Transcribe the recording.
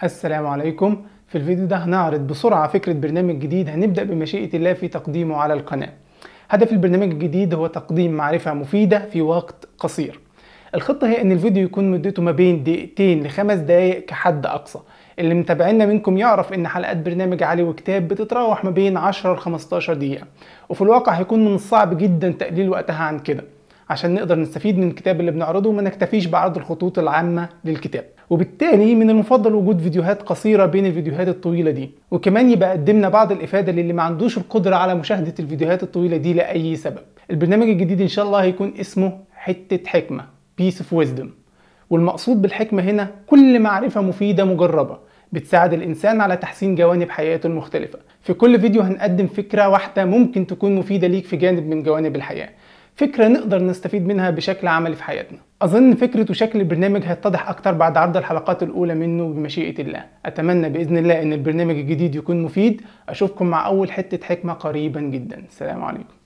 السلام عليكم في الفيديو ده هنعرض بسرعة فكرة برنامج جديد هنبدأ بمشيئة الله في تقديمه على القناة هدف البرنامج الجديد هو تقديم معرفة مفيدة في وقت قصير الخطة هي ان الفيديو يكون مدته ما بين دقيقتين لخمس دقايق كحد اقصى اللي متابعينا منكم يعرف ان حلقات برنامج علي وكتاب بتتراوح ما بين 10 ل 15 دقيقة وفي الواقع هيكون من الصعب جدا تقليل وقتها عن كده عشان نقدر نستفيد من الكتاب اللي بنعرضه وما نكتفيش بعرض الخطوط العامة للكتاب وبالتالي من المفضل وجود فيديوهات قصيرة بين الفيديوهات الطويلة دي وكمان يبقى قدمنا بعض الإفادة للي ما عندوش القدرة على مشاهدة الفيديوهات الطويلة دي لأي سبب البرنامج الجديد إن شاء الله هيكون اسمه حتة حكمة Piece of Wisdom والمقصود بالحكمة هنا كل معرفة مفيدة مجربة بتساعد الإنسان على تحسين جوانب حياته المختلفة في كل فيديو هنقدم فكرة واحدة ممكن تكون مفيدة ليك في جانب من جوانب الحياة فكرة نقدر نستفيد منها بشكل عملي في حياتنا أظن فكرة وشكل البرنامج هيتضح أكتر بعد عرض الحلقات الأولى منه بمشيئة الله أتمنى بإذن الله أن البرنامج الجديد يكون مفيد أشوفكم مع أول حتة حكمة قريبا جدا سلام عليكم